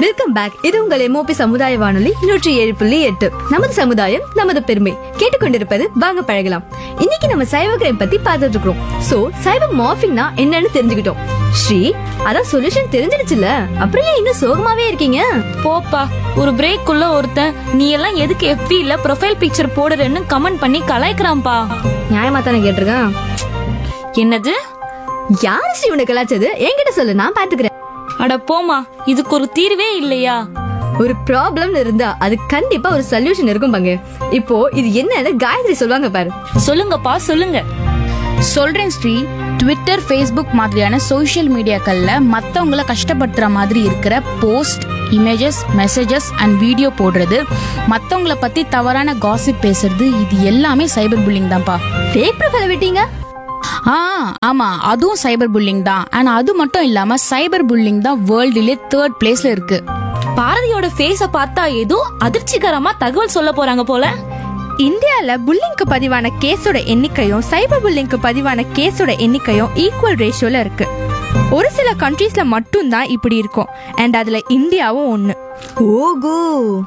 Welcome back இது உங்கள் MOP சமுதாய வானொலி நூற்றி ஏழு புள்ளி எட்டு நமது சமுதாயம் நமது பெருமை கேட்டுக்கொண்டிருப்பது வாங்க பழகலாம் இன்னைக்கு நம்ம சைபர் கிரைம் பத்தி பார்த்துட்டு இருக்கோம் சோ சைபர் மார்பிங்னா என்னன்னு தெரிஞ்சுக்கிட்டோம் ஸ்ரீ அதான் சொல்யூஷன் தெரிஞ்சிடுச்சுல அப்புறம் ஏன் இன்னும் சோகமாவே இருக்கீங்க போப்பா ஒரு பிரேக் குள்ள ஒருத்தன் நீ எல்லாம் எதுக்கு FB ல ப்ரொஃபைல் பிக்சர் போடுறேன்னு கமெண்ட் பண்ணி கலாய்க்கிறான்பா நியாயமா தானே கேட்டிருக்கேன் என்னது யாரு ஸ்ரீ உனக்கு கலாச்சது என்கிட்ட சொல்லு நான் பாத்துக்கிறேன் அட போமா இதுக்கு ஒரு தீர்வே இல்லையா ஒரு ப்ராப்ளம் இருந்தா அது கண்டிப்பா ஒரு சொல்யூஷன் இருக்கும் பங்கு இப்போ இது என்னன்னு காயத்ரி சொல்லுவாங்க பாரு சொல்லுங்கப்பா சொல்லுங்க சொல்றேன் ஸ்ரீ ட்விட்டர் ஃபேஸ்புக் மாதிரியான சோஷியல் மீடியாக்கள்ல மத்தவங்கள கஷ்டப்படுத்துற மாதிரி இருக்கிற post images messages and video போடுறது மத்தவங்கள பத்தி தவறான காசிப் பேசுறது இது எல்லாமே சைபர் புல்லிங் தான்ப்பா ஃபேக் ப்ரொஃபைல விட்டீங்க ஆ ஆமா அதுவும் சைபர் புல்லிங் தான் ஆனா அது மட்டும் இல்லாம சைபர் புல்லிங் தான் வேர்ல்டுலே தேர்ட் பிளேஸ்ல இருக்கு பாரதியோட ஃபேஸ பார்த்தா ஏதோ அதிர்ச்சிகரமா தகவல் சொல்ல போறாங்க போல இந்தியால புல்லிங்க்கு பதிவான கேஸோட எண்ணிக்கையும் சைபர் புல்லிங்க்கு பதிவான கேஸோட எண்ணிக்கையும் ஈக்குவல் ரேஷியோல இருக்கு ஒரு சில கண்ட்ரீஸ்ல மட்டும்தான் இப்படி இருக்கும் அண்ட் அதுல இந்தியாவும் ஒண்ணு ஓகோ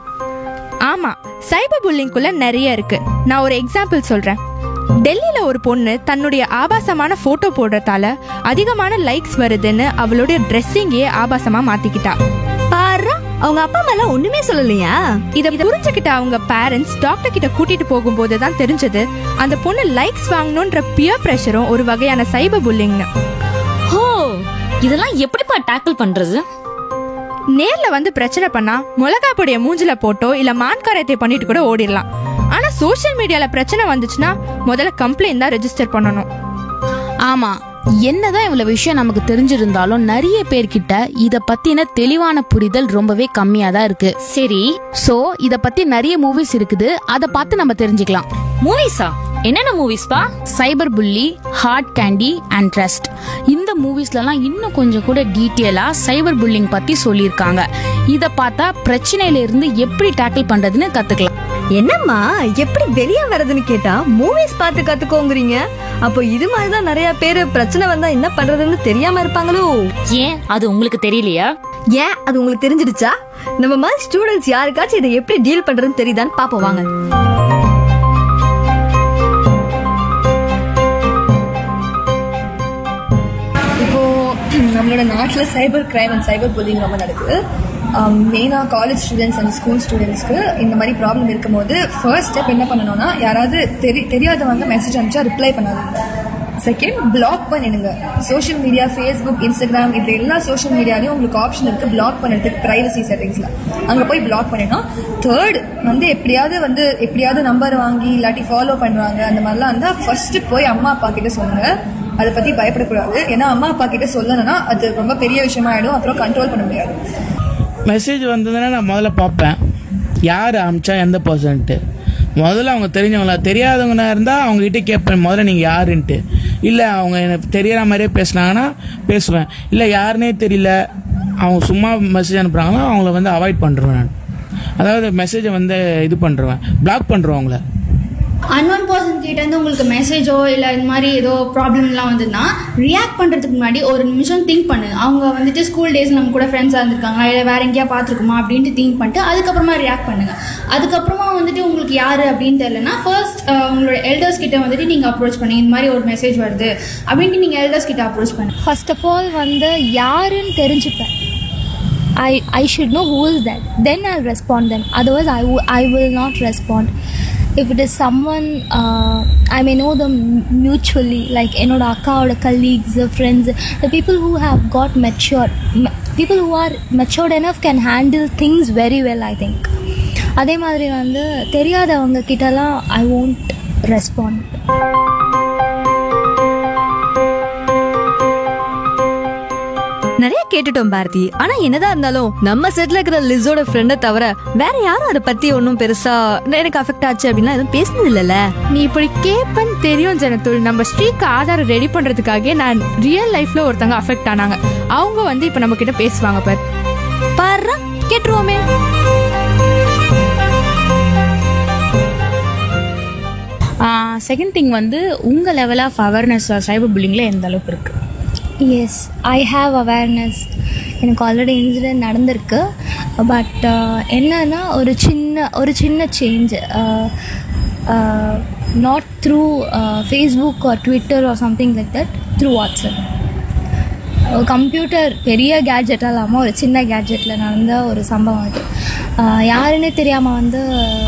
ஆமா சைபர் புல்லிங்குள்ள நிறைய இருக்கு நான் ஒரு எக்ஸாம்பிள் சொல்றேன் டெல்லியில ஒரு பொண்ணு தன்னுடைய ஆபாசமான போட்டோ போடுறதால அதிகமான லைக்ஸ் வருதுன்னு அவளுடைய ட்ரெஸ்ஸிங்கே ஆபாசமா மாத்திக்கிட்டா பாரு அவங்க அப்பா அம்மா எல்லாம் ஒண்ணுமே சொல்லலையா இத புரிஞ்சுக்கிட்ட அவங்க பேரண்ட்ஸ் டாக்டர் கிட்ட கூட்டிட்டு போகும்போது தான் தெரிஞ்சது அந்த பொண்ணு லைக்ஸ் வாங்கணும்ன்ற பியர் பிரஷரும் ஒரு வகையான சைபர் புல்லிங்னு ஹோ இதெல்லாம் எப்படிப்பா டேக்கிள் பண்றது நேர்ல வந்து பிரச்சனை பண்ணா மிளகா பொடிய மூஞ்சில போட்டோ இல்ல மான்காரத்தை பண்ணிட்டு கூட ஓடிடலாம் ஆனா சோஷியல் மீடியால பிரச்சனை வந்துச்சுன்னா முதல்ல கம்ப்ளைண்ட் தான் ரெஜிஸ்டர் பண்ணணும் ஆமா என்னதான் இவ்வளவு விஷயம் நமக்கு தெரிஞ்சிருந்தாலும் நிறைய பேர்கிட்ட இத பத்தின தெளிவான புரிதல் ரொம்பவே கம்மியா தான் இருக்கு சரி சோ இத பத்தி நிறைய மூவிஸ் இருக்குது அத பார்த்து நம்ம தெரிஞ்சுக்கலாம் மூவிஸா என்னென்ன மூவிஸ்பா cyber bully Hard Candy and Trust இந்த மூவிஸ்லலாம் இன்னும் கொஞ்சம் கூட டீட்டெயிலா சைபர் புல்லிங் பத்தி சொல்லியிருக்காங்க இத பார்த்தா பிரச்சனையில இருந்து எப்படி டேக்கிள் பண்றதுன்னு கத்துக்கலாம் என்னம்மா எப்படி வெளியே வர்றதுன்னு கேட்டா மூவிஸ் பார்த்து கத்துக்கோங்கறீங்க அப்போ இது மாதிரி தான் நிறைய பேர் பிரச்சனை வந்தா என்ன பண்றதுன்னு தெரியாம இருப்பாங்களோ ஏன் அது உங்களுக்கு தெரியலையா ஏன் அது உங்களுக்கு தெரிஞ்சிடுச்சா நம்ம மாதிரி ஸ்டூடெண்ட்ஸ் யாருக்காச்சும் இதை எப்படி டீல் பண்றதுன்னு தெரியுதான்னு பாப்போம் வாங்க இப்போ நம்மளோட நாட்டில் cyber crime and cyber bullying ரொம்ப நடக்குது மெயினாக காலேஜ் ஸ்டூடெண்ட்ஸ் அண்ட் ஸ்கூல் ஸ்டூடெண்ட்ஸ்க்கு இந்த மாதிரி ப்ராப்ளம் இருக்கும்போது ஃபர்ஸ்ட் ஸ்டெப் என்ன பண்ணணும்னா யாராவது தெரி தெரியாதவங்க மெசேஜ் அனுப்பிச்சா ரிப்ளை பண்ணாதீங்க செகண்ட் பிளாக் பண்ணிடுங்க சோஷியல் மீடியா ஃபேஸ்புக் இன்ஸ்டாகிராம் இப்படி எல்லா சோஷியல் மீடியாலையும் உங்களுக்கு ஆப்ஷன் இருக்குது பிளாக் பண்ணுறதுக்கு ப்ரைவசி செட்டிங்ஸில் அங்கே போய் பிளாக் பண்ணிடணும் தேர்ட் வந்து எப்படியாவது வந்து எப்படியாவது நம்பர் வாங்கி இல்லாட்டி ஃபாலோ பண்ணுறாங்க அந்த மாதிரிலாம் இருந்தால் ஃபர்ஸ்ட் போய் அம்மா அப்பா கிட்ட சொல்லுங்க அதை பற்றி பயப்படக்கூடாது ஏன்னா அம்மா அப்பா கிட்ட சொல்லணும்னா அது ரொம்ப பெரிய விஷயமா ஆயிடும் அப்புறம் கண்ட்ரோல் பண்ண முடியாது மெசேஜ் வந்ததுன்னா நான் முதல்ல பார்ப்பேன் யார் அமிச்சா எந்த பர்சன்ட்டு முதல்ல அவங்க தெரிஞ்சவங்களா தெரியாதவங்கனா இருந்தால் அவங்ககிட்ட கேட்பேன் முதல்ல நீங்கள் யாருன்ட்டு இல்லை அவங்க எனக்கு தெரியற மாதிரியே பேசுனாங்கன்னா பேசுவேன் இல்லை யாருனே தெரியல அவங்க சும்மா மெசேஜ் அனுப்புகிறாங்களோ அவங்கள வந்து அவாய்ட் பண்ணுறேன் நான் அதாவது மெசேஜை வந்து இது பண்ணுறேன் பிளாக் பண்ணுறோம் அவங்கள அன்னோன் பர்சன் கிட்ட இருந்து உங்களுக்கு மெசேஜோ இல்லை இந்த மாதிரி ஏதோ ப்ராப்ளம்லாம் வந்ததுன்னா ரியாக்ட் பண்ணுறதுக்கு முன்னாடி ஒரு நிமிஷம் திங்க் பண்ணு அவங்க வந்துட்டு ஸ்கூல் டேஸ் நம்ம கூட ஃப்ரெண்ட்ஸாக இருந்திருக்காங்களா இல்லை வேற எங்கேயா பார்த்துருக்குமா அப்படின்ட்டு திங்க் பண்ணிட்டு அதுக்கப்புறமா ரியாக்ட் பண்ணுங்க அதுக்கப்புறமா வந்துட்டு உங்களுக்கு யார் அப்படின்னு தெரியலனா ஃபர்ஸ்ட் உங்களோட எல்டர்ஸ் கிட்ட வந்துட்டு நீங்கள் அப்ரோச் பண்ணி இந்த மாதிரி ஒரு மெசேஜ் வருது அப்படின்ட்டு நீங்கள் எல்டர்ஸ் கிட்ட அப்ரோச் பண்ணுங்க ஃபர்ஸ்ட் ஆஃப் ஆல் வந்து யாருன்னு தெரிஞ்சுப்பேன் I I should know who is that then I respond them otherwise I I will not respond if it is someone I may know them mutually like என்னோட அக்காவோட colleagues friends the people who have got mature people who are matured enough can handle things very well I think அதே மாதிரி வந்து தெரியாதவங்க கிட்டலாம் ஐ won't respond நிறைய கேட்டுட்டோம் பாரதி ஆனா என்னதான் இருந்தாலும் நம்ம செட்ல இருக்கிற லிஸோட ஃப்ரெண்டை தவிர வேற யாரும் அதை பத்தி ஒன்றும் பெருசா எனக்கு அஃபெக்ட் ஆச்சு அப்படின்னா எதுவும் பேசுனது இல்லைல்ல நீ இப்படி கேப்பன்னு தெரியும் ஜனத்துள் நம்ம ஸ்ரீக்கு ஆதாரம் ரெடி பண்றதுக்காக நான் ரியல் லைஃப்ல ஒருத்தங்க அஃபெக்ட் ஆனாங்க அவங்க வந்து இப்ப நம்ம கிட்ட பேசுவாங்க பார் பாரு கேட்டுருவோமே செகண்ட் திங் வந்து உங்க லெவல் ஆஃப் அவேர்னஸ் சைபர் புல்லிங்ல எந்த அளவுக்கு இருக்கு எஸ் ஐ ஹாவ் அவேர்னஸ் எனக்கு ஆல்ரெடி இன்சிடென்ட் நடந்திருக்கு பட் என்னன்னா ஒரு சின்ன ஒரு சின்ன change not through Facebook or Twitter or something like that through WhatsApp computer பெரிய கேட்ஜெட்டாக இல்லாமல் ஒரு சின்ன கேட்ஜெட்டில் நடந்த ஒரு சம்பவம் அது ஆஹ் யாருன்னே தெரியாமல் வந்து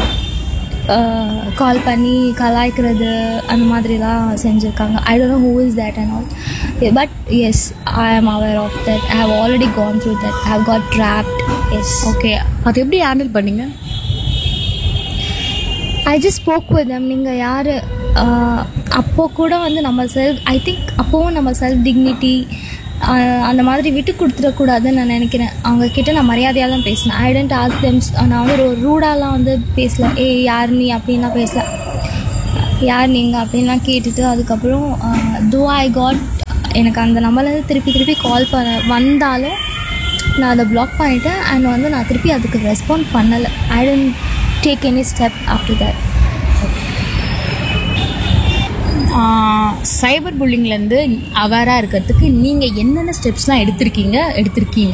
கால் பண்ணி கலாய்க்கிறது அந்த மாதிரிலாம் செஞ்சுருக்காங்க I don't know who is that and all but yes I am aware of that I have already gone through that I have got trapped yes okay அது எப்படி ஹேண்டில் பண்ணீங்க I just spoke with them நீங்கள் யார் அப்போது கூட வந்து நம்ம self I think அப்போவும் நம்ம செல்ஃப் டிக்னிட்டி அந்த மாதிரி விட்டு கொடுத்துடக்கூடாதுன்னு நான் நினைக்கிறேன் அவங்க கிட்ட நான் மரியாதையாக தான் பேசினேன் ஐ டென்ட் ஆஸ் தெம் நான் வந்து ஒரு ரூடாலாம் வந்து பேசல ஏ யார் நீ அப்படின்லாம் பேசல யார் நீங்கள் அப்படின்லாம் கேட்டுட்டு அதுக்கப்புறம் தோ ஐ காட் எனக்கு அந்த நம்பர்லேருந்து திருப்பி திருப்பி கால் பண்ண வந்தாலும் நான் அதை பிளாக் பண்ணிட்டேன் அண்ட் வந்து நான் திருப்பி அதுக்கு ரெஸ்பாண்ட் பண்ணலை I didn't take any step after that cyber புல்லிங்லேருந்து அவேராக இருக்கிறதுக்கு நீங்கள் என்னென்ன ஸ்டெப்ஸ்லாம் எடுத்திருக்கீங்க எடுத்திருக்கீங்க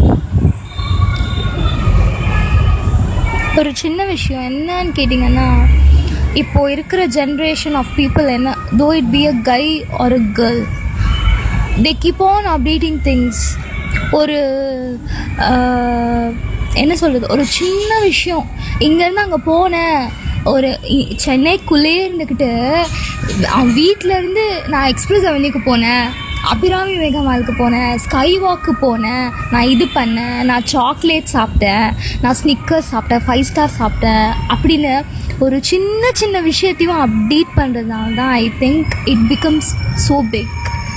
ஒரு சின்ன விஷயம் என்னன்னு கேட்டிங்கன்னா இப்போ இருக்கிற ஜென்ரேஷன் ஆஃப் பீப்புள் என்ன though it be a guy or a girl they keep on updating things ஒரு ஆஹ், என்ன சொல்கிறது ஒரு சின்ன விஷயம் இங்கேருந்து அங்கே போனேன் ஒரு இ- சென்னைக்குள்ளே இருந்துக்கிட்டு அவன் வீட்டில் இருந்து நான் எக்ஸ்பிரஸ் அவென்யூக்கு போனேன் அபிராமி மேகமாலுக்கு போனேன் ஸ்கை வாக்கு போனேன் நான் இது பண்ணேன் நான் சாக்லேட் சாப்பிட்டேன் நான் ஸ்னிக்கர்ஸ் சாப்பிட்டேன் ஃபைவ் ஸ்டார் சாப்பிட்டேன் அப்படின்னு ஒரு சின்ன சின்ன விஷயத்தையும் அப்டேட் பண்ணுறதுனால தான் I think it becomes so big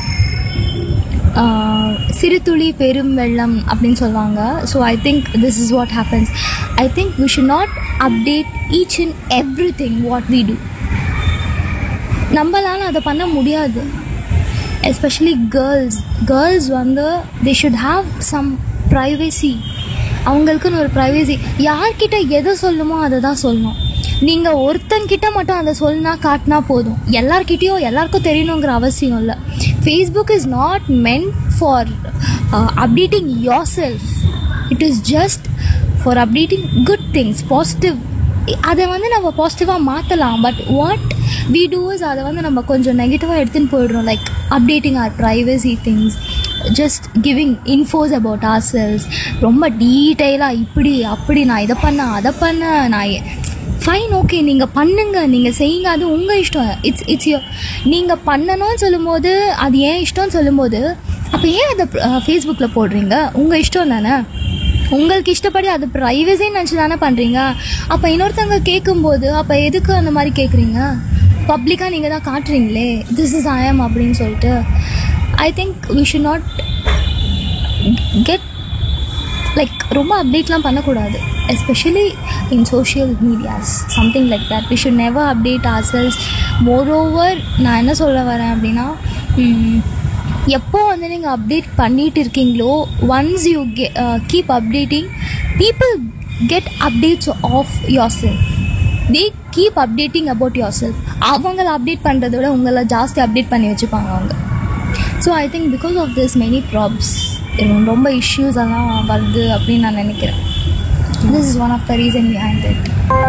சிறு துளி பெரும் வெள்ளம் அப்படின்னு சொல்லுவாங்க so I think this is what happens I think we should not update each and every thing what we do நம்மளால அதை பண்ண முடியாது எஸ்பெஷலி கேர்ள்ஸ் கேர்ள்ஸ் வந்து they should have some privacy அவங்களுக்குன்னு ஒரு ப்ரைவசி யார்கிட்ட எதை சொல்லணுமோ அதை தான் சொல்லணும் நீங்கள் ஒருத்தங்கிட்ட மட்டும் அதை சொல்லினா காட்டினா போதும் எல்லார்கிட்டயும் எல்லாருக்கும் தெரியணுங்கிற அவசியம் இல்லை Facebook is not meant for updating yourself it is just for updating good things positive அதை வந்து நம்ம பாசிட்டிவாக மாற்றலாம் but what we do is அதை வந்து நம்ம கொஞ்சம் நெகட்டிவாக எடுத்துன்னு போயிடுறோம் like updating our privacy things just giving infos about ourselves ரொம்ப டீட்டெயிலாக இப்படி அப்படி நான் இதை பண்ணேன் அதை பண்ணேன் நான் ஃபைன் ஓகே நீங்கள் பண்ணுங்க நீங்கள் செய்யுங்க அது உங்கள் இஷ்டம் இட்ஸ் இட்ஸ் யோ நீங்கள் பண்ணணும்னு சொல்லும்போது அது ஏன் இஷ்டம்னு சொல்லும்போது அப்போ ஏன் அதை ஃபேஸ்புக்கில் போடுறீங்க உங்கள் இஷ்டம் தானே உங்களுக்கு இஷ்டப்படி அது ப்ரைவசின்னு நினச்சி தானே பண்ணுறீங்க அப்போ இன்னொருத்தவங்க கேட்கும்போது அப்போ எதுக்கு அந்த மாதிரி கேட்குறீங்க பப்ளிக்காக நீங்கள் தான் காட்டுறீங்களே திஸ் இஸ் ஐஎம் அப்படின்னு சொல்லிட்டு I think we should not get like ரொம்ப அப்டேட்லாம் பண்ணக்கூடாது especially in social medias something like that we should never update ourselves moreover நான் என்ன சொல்ல வரேன் அப்படின்னா ம், எப்போ வந்து நீங்கள் அப்டேட் பண்ணிட்டு இருக்கீங்களோ ஒன்ஸ் யூ கெ keep updating people get updates of yourself they keep updating about yourself அவங்கள அப்டேட் பண்ணுறத விட உங்களை ஜாஸ்தி அப்டேட் பண்ணி வச்சுப்பாங்க அவங்க so I think because of this many probs ரொம்ப இஷ்யூஸ் எல்லாம் வருது அப்படின்னு நான் நினைக்கிறேன் this is one of the reason behind it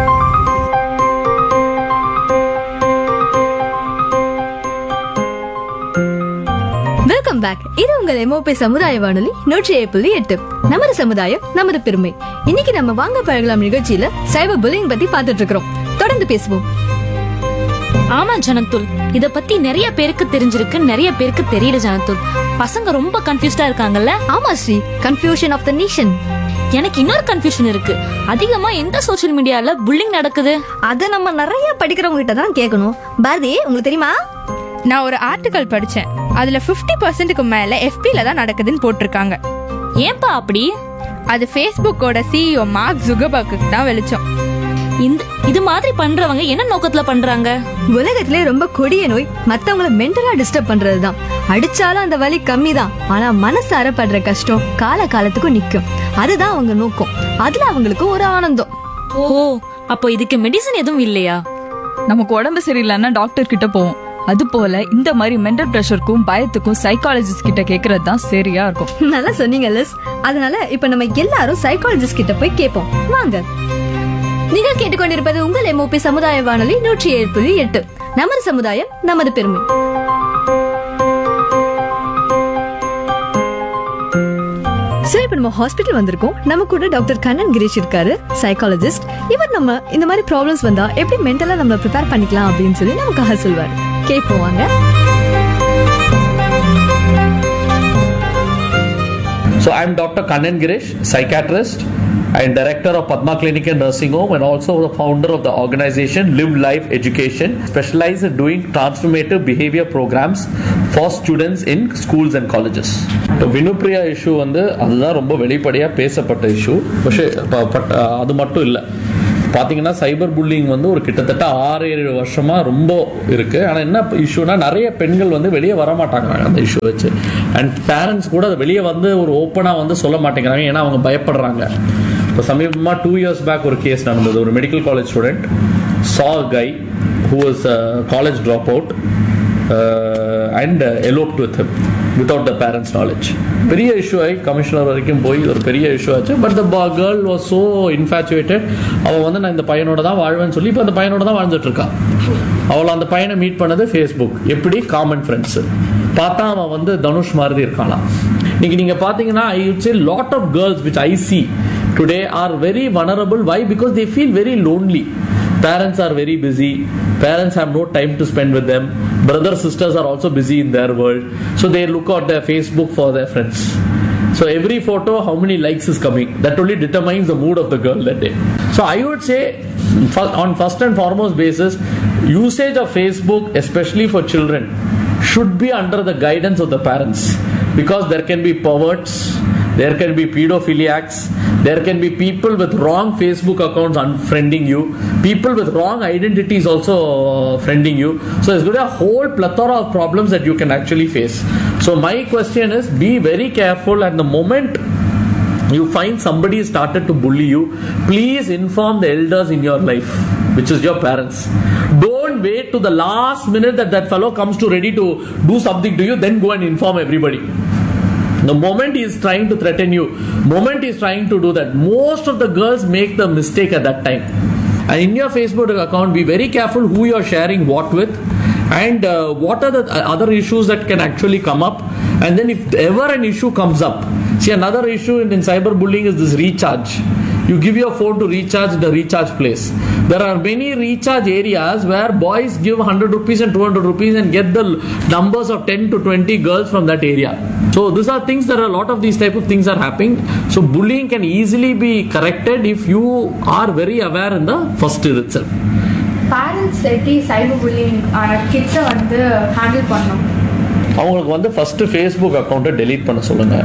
welcome back இது உங்கள் எம்ஓபி சமுதாய வானொலி நூற்றி ஏழு புள்ளி எட்டு நமது சமுதாயம் நமது பெருமை இன்னைக்கு நம்ம வாங்க பழகலாம் நிகழ்ச்சியில சைபர் புல்லிங் பத்தி பார்த்துட்டு இருக்கிறோம் தொடர்ந்து பேசுவோம் ஆமா ஜனத்துல் இத பத்தி நிறைய பேருக்கு தெரிஞ்சிருக்கு நிறைய பேருக்கு தெரியல ஜனத்துல் பசங்க ரொம்ப கன்ஃபியூஸ்டா இருக்காங்கல்ல ஆமா Sri confusion of the nation எனக்கு இன்னொரு கன்ஃபியூஷன் இருக்கு அதிகமா எந்த சோஷியல் மீடியால புல்லிங் நடக்குது அத நம்ம நிறைய படிக்கிறவங்க கிட்ட தான் கேட்கணும் பாரதி உங்களுக்கு தெரியுமா நான் ஒரு ஆர்டிக்கல் படித்தேன் அதில் ஃபிஃப்டி பர்சன்ட்டுக்கு மேலே எஃபியில் தான் நடக்குதுன்னு போட்டிருக்காங்க ஏன்பா அப்படி அது ஃபேஸ்புக்கோட சிஇஓ மார்க் ஜுகபர்க்கு தான் வெளிச்சம் இந்த இது மாதிரி பண்றவங்க என்ன நோக்கத்துல பண்றாங்க உலகத்திலே ரொம்ப கொடிய நோய் மத்தவங்கள மென்டலா டிஸ்டர்ப் பண்றதுதான் அடிச்சாலும் அந்த வலி கம்மி தான் ஆனா மனசார படுற கஷ்டம் கால காலத்துக்கும் நிக்கும் அதுதான் அவங்க நோக்கம் அதுல அவங்களுக்கு ஒரு ஆனந்தம் ஓ அப்போ இதுக்கு மெடிசன் எதுவும் இல்லையா நமக்கு உடம்பு சரியில்லைன்னா டாக்டர் கிட்ட போவோம் அது போல இந்த மாதிரி மென்டல் ப்ரெஷருக்கும் பயத்துக்கும் சைக்காலஜிஸ்ட் கிட்ட கேக்குறது தான் சரியா இருக்கும் நல்லா சொன்னீங்க லிஸ் அதனால இப்ப நம்ம எல்லாரும் சைக்காலஜிஸ்ட் கிட்ட போய் கேட்போம் வாங்க நீங்கள் கேட்டுக்கொண்டிருப்பது உங்கள் எம்ஓபி சமுதாய வானொலி நூற்றி ஏழு புள்ளி எட்டு நமது சமுதாயம் நமது பெருமை சோ இப்ப நம்ம ஹாஸ்பிட்டல் வந்திருக்கோம் நம்ம கூட டாக்டர் கண்ணன் கிரீஷ் இருக்காரு சைக்காலஜிஸ்ட் இவர் நம்ம இந்த மாதிரி ப்ராப்ளம்ஸ் வந்தா எப்படி மென்டலா நம்ம ப்ரிப்பேர் பண்ணிக்கலாம் அப்படின்னு சொல்லி நமக்காக சொல்வார் கேட்போம் வாங்க So I'm Dr. Kannan Girish, psychiatrist and director of Padma Clinic and Nursing Home and also the founder of the organization Live Life Education, specialized in doing transformative behavior programs for students in schools and colleges. இப்போ Vinupriya issue வந்து அதுதான் ரொம்ப வெளிப்படையாக பேசப்பட்ட issue പക്ഷേ ப- but அது மட்டும் இல்லை பார்த்தீங்கன்னா சைபர் புல்லிங் வந்து ஒரு கிட்டத்தட்ட ஆறு ஏழு வருஷமாக ரொம்ப இருக்குது ஆனால் என்ன இஷ்யூனா நிறைய பெண்கள் வந்து வெளியே வர மாட்டாங்க அந்த இஷ்யூ வச்சு அண்ட் பேரண்ட்ஸ் கூட அதை வெளியே வந்து ஒரு ஓப்பனாக வந்து சொல்ல மாட்டேங்கிறாங்க ஏன்னா அவங்க பயப்படுறாங்க இப்போ சமீபமாக டூ இயர்ஸ் பேக் ஒரு கேஸ் நடந்தது ஒரு medical college student saw guy who was college drop out and eloped with him without the parents knowledge பெரிய இஷ்யூ ஆகி கமிஷனர் வரைக்கும் போய் ஒரு பெரிய இஷ்யூ ஆச்சு but the girl was so infatuated அவள் வந்து நான் இந்த பையனோட தான் வாழ்வேன்னு சொல்லி இப்போ அந்த பையனோட தான் வாழ்ந்துட்டு இருக்கா அவள் அந்த பையனை மீட் பண்ணது ஃபேஸ்புக் எப்படி காமன் ஃப்ரெண்ட்ஸு பார்த்தா அவன் வந்து தனுஷ் மாதிரி இருக்காளாம் இன்னைக்கு நீங்கள் பார்த்தீங்கன்னா I would say lot of girls which I see today are very vulnerable why because they feel very lonely parents are very busy parents have no time to spend with them brothers sisters are also busy in their world so they look at their facebook for their friends so every photo how many likes is coming that only determines the mood of the girl that day so i would say fir- on first and foremost basis usage of facebook especially for children should be under the guidance of the parents because there can be perverts there can be pedophiliacs there can be people with wrong facebook accounts unfriending you people with wrong identities also uh, friending you so there's going to be a whole plethora of problems that you can actually face so my question is be very careful at the moment you find somebody has started to bully you please inform the elders in your life which is your parents don't wait to the last minute that that fellow comes to ready to do something to you then go and inform everybody the moment he is trying to threaten you moment he is trying to do that most of the girls make the mistake at that time and in your facebook account be very careful who you are sharing what with and uh, what are the uh, other issues that can actually come up and then if ever an issue comes up see another issue in, in cyberbullying is this recharge you give your phone to recharge the recharge place there are many recharge areas where boys give 100 rupees and 200 rupees and get the numbers of 10 to 20 girls from that area so these are things that a lot of these type of things are happening so bullying can easily be corrected if you are very aware in the first year itself parents எப்படி cyber pulling கிட்ஸை வந்து handle பண்ணணும் அவங்களுக்கு வந்து first Facebook அக்கௌண்ட்டை delete பண்ண சொல்லுங்க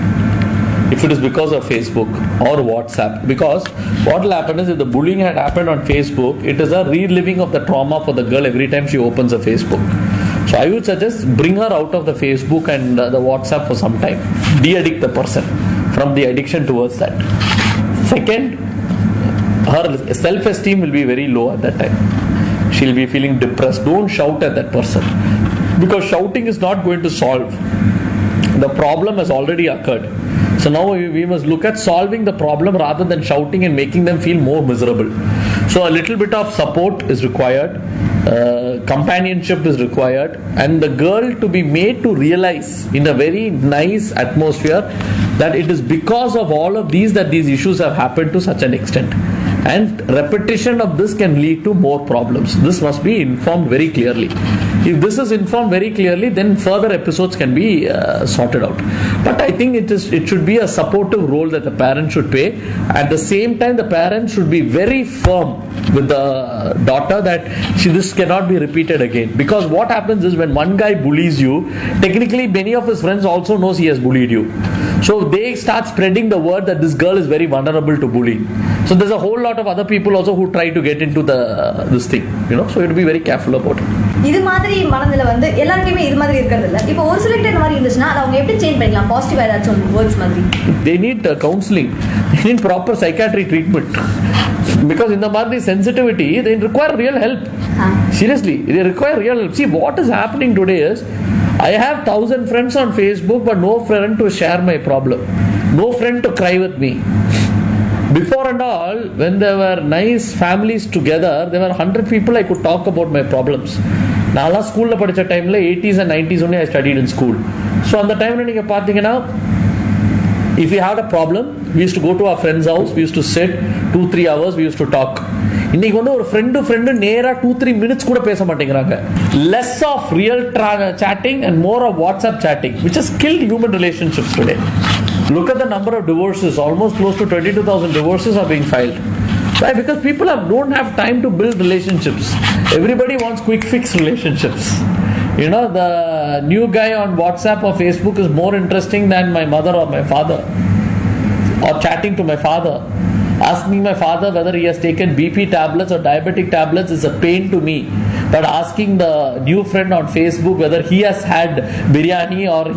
if it is because of Facebook or WhatsApp. Because what will happen is if the bullying had happened on Facebook, it is a reliving of the trauma for the girl every time she opens a Facebook. So I would suggest bring her out of the Facebook and uh, the WhatsApp for some time. De-addict the person from the addiction towards that. Second, her self-esteem will be very low at that time. She'll be feeling depressed. Don't shout at that person because shouting is not going to solve the problem has already occurred. So now we, we must look at solving the problem rather than shouting and making them feel more miserable. So a little bit of support is required, uh, companionship is required, and the girl to be made to realize in a very nice atmosphere that it is because of all of these that these issues have happened to such an extent. And repetition of this can lead to more problems. This must be informed very clearly. If this is informed very clearly, then further episodes can be uh, sorted out. But I think it is it should be a supportive role that the parent should play. At the same time, the parent should be very firm with the daughter that she, this cannot be repeated again. Because what happens is when one guy bullies you, technically many of his friends also knows he has bullied you. So they start spreading the word that this girl is very vulnerable to bullying. So there's a whole lot of other people also who try to get into the this thing. You know, so you have to be very careful about it. இது மாதிரி மனநிலை வந்து எல்லாருக்குமே இது மாதிரி இருக்கிறது இல்ல இப்போ ஒரு சிலர்கிட்ட இந்த மாதிரி இருந்துச்சுன்னா அதை அவங்க எப்படி சேஞ்ச் பண்ணிக்கலாம் பாசிட்டிவ் ஏதாச்சும் வேர்ட்ஸ் மாதிரி They need uh, counseling. They need proper psychiatric treatment. because in the மாதிரி sensitivity they require real help seriously they require real help see what is happening today is i have thousand friends on facebook but no friend to share my problem no friend to cry with me before and all when there were nice families together there were 100 people i could talk about my problems நான்லாம் ஸ்கூலில் படித்த டைமில் eighties and nineties only I studied in school so அந்த டைமில் நீங்கள் பார்த்தீங்கன்னா if we had a problem we used to go to our friend's house we used to sit two three hours we used to talk இன்னைக்கு வந்து ஒரு friend friend நேரா two three minutes கூட பேச மாட்டேங்கிறாங்க less of real chatting and more of WhatsApp chatting which has killed human relationships today look at the number of divorces almost close to 22000 divorces are being filed Why? Because people have, don't have time to build relationships. Everybody wants quick fix relationships. You know, the new guy on WhatsApp or Facebook is more interesting than my mother or my father. Or chatting to my father. Asking my father whether he has taken BP tablets or diabetic tablets is a pain to me. But asking the new friend on Facebook whether he has had biryani or